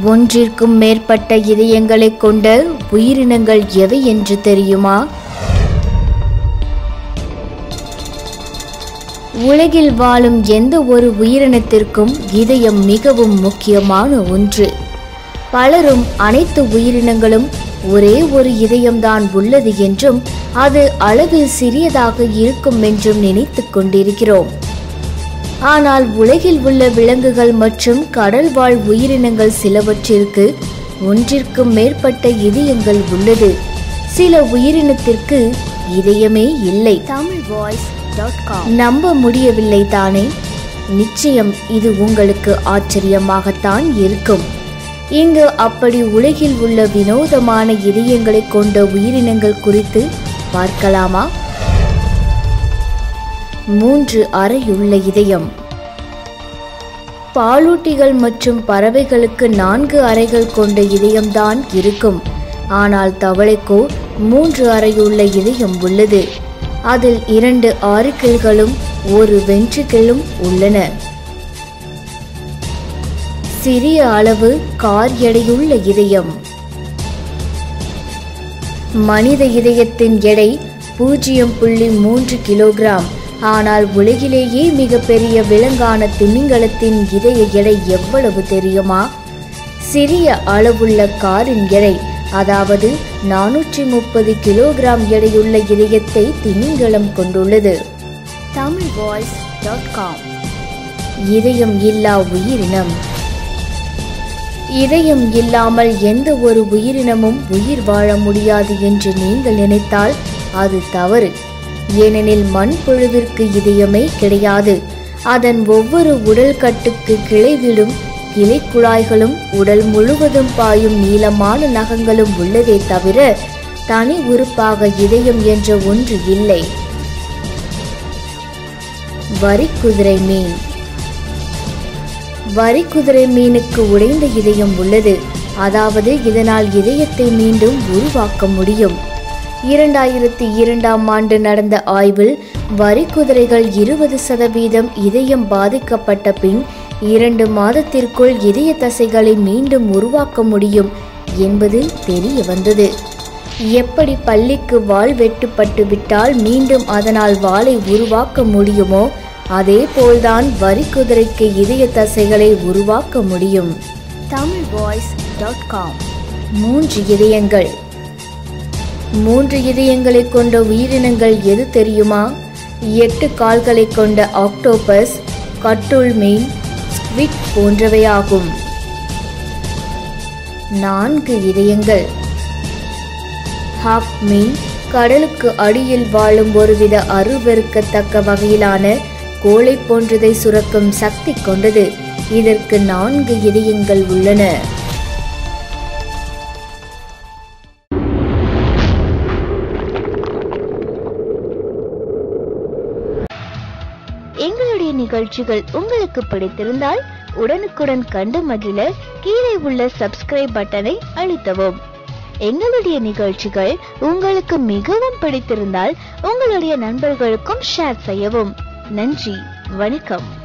ஒன்றிற்கும் மேற்பட்ட இதயங்களைக் கொண்ட உயிரினங்கள் எவை என்று தெரியுமா உலகில் வாழும் எந்த ஒரு உயிரினத்திற்கும் இதயம் மிகவும் முக்கியமான ஒன்று பலரும் அனைத்து உயிரினங்களும் ஒரே ஒரு இதயம்தான் உள்ளது என்றும் அது அளவில் சிறியதாக இருக்கும் என்றும் நினைத்துக் கொண்டிருக்கிறோம் ஆனால் உலகில் உள்ள விலங்குகள் மற்றும் கடல்வாழ் உயிரினங்கள் சிலவற்றிற்கு ஒன்றிற்கும் மேற்பட்ட இதயங்கள் உள்ளது சில உயிரினத்திற்கு இதயமே இல்லை தமிழ் வாய்ஸ் நம்ப முடியவில்லை தானே நிச்சயம் இது உங்களுக்கு ஆச்சரியமாகத்தான் இருக்கும் இங்கு அப்படி உலகில் உள்ள வினோதமான இதயங்களை கொண்ட உயிரினங்கள் குறித்து பார்க்கலாமா மூன்று அறையுள்ள இதயம் பாலூட்டிகள் மற்றும் பறவைகளுக்கு நான்கு அறைகள் கொண்ட இதயம்தான் இருக்கும் ஆனால் தவளைக்கோ மூன்று அறையுள்ள இதயம் உள்ளது அதில் இரண்டு ஆறுக்கிள்களும் ஒரு வென்ட்ரிக்கிளும் உள்ளன சிறிய அளவு கார் எடையுள்ள இதயம் மனித இதயத்தின் எடை பூஜ்ஜியம் புள்ளி மூன்று கிலோகிராம் ஆனால் உலகிலேயே மிகப்பெரிய விலங்கான திமிங்கலத்தின் இதய எடை எவ்வளவு தெரியுமா சிறிய அளவுள்ள காரின் எடை அதாவது நானூற்றி முப்பது கிலோகிராம் எடையுள்ள இதயத்தை திமிங்கலம் கொண்டுள்ளது தமிழ் வாய்ஸ் டாட் காம் இதயம் இல்லா உயிரினம் இதயம் இல்லாமல் எந்த ஒரு உயிரினமும் உயிர் வாழ முடியாது என்று நீங்கள் நினைத்தால் அது தவறு ஏனெனில் மண்புழுவிற்கு இதயமே கிடையாது அதன் ஒவ்வொரு உடல் கட்டுக்கு கிளைவிடும் கிளை குழாய்களும் உடல் முழுவதும் பாயும் நீளமான நகங்களும் உள்ளதே தவிர தனி உறுப்பாக இதயம் என்ற ஒன்று இல்லை வரிக்குதிரை மீன் வரிக்குதிரை மீனுக்கு உடைந்த இதயம் உள்ளது அதாவது இதனால் இதயத்தை மீண்டும் உருவாக்க முடியும் இரண்டாயிரத்தி இரண்டாம் ஆண்டு நடந்த ஆய்வில் வரிக்குதிரைகள் இருபது சதவீதம் இதயம் பாதிக்கப்பட்ட பின் இரண்டு மாதத்திற்குள் இதய தசைகளை மீண்டும் உருவாக்க முடியும் என்பது தெரிய வந்தது எப்படி பள்ளிக்கு வாள் வெட்டுப்பட்டு விட்டால் மீண்டும் அதனால் வாளை உருவாக்க முடியுமோ அதே போல்தான் வரிக்குதிரைக்கு இதய தசைகளை உருவாக்க முடியும் தமிழ் வாய்ஸ் டாட் காம் மூன்று இதயங்கள் மூன்று இதயங்களை கொண்ட உயிரினங்கள் எது தெரியுமா எட்டு கால்களை கொண்ட ஆக்டோபஸ் கட்டுள் மீன் ஸ்க்விட் போன்றவையாகும் நான்கு இதயங்கள் ஹாக் மீன் கடலுக்கு அடியில் வாழும் ஒருவித அருவருக்கத்தக்க வகையிலான கோழை போன்றதை சுரக்கும் சக்தி கொண்டது இதற்கு நான்கு இதயங்கள் உள்ளன எங்களுடைய நிகழ்ச்சிகள் உங்களுக்கு பிடித்திருந்தால் உடனுக்குடன் கண்டு மகிழ கீழே உள்ள சப்ஸ்கிரைப் பட்டனை அழுத்தவும் எங்களுடைய நிகழ்ச்சிகள் உங்களுக்கு மிகவும் பிடித்திருந்தால் உங்களுடைய நண்பர்களுக்கும் ஷேர் செய்யவும் நன்றி வணக்கம்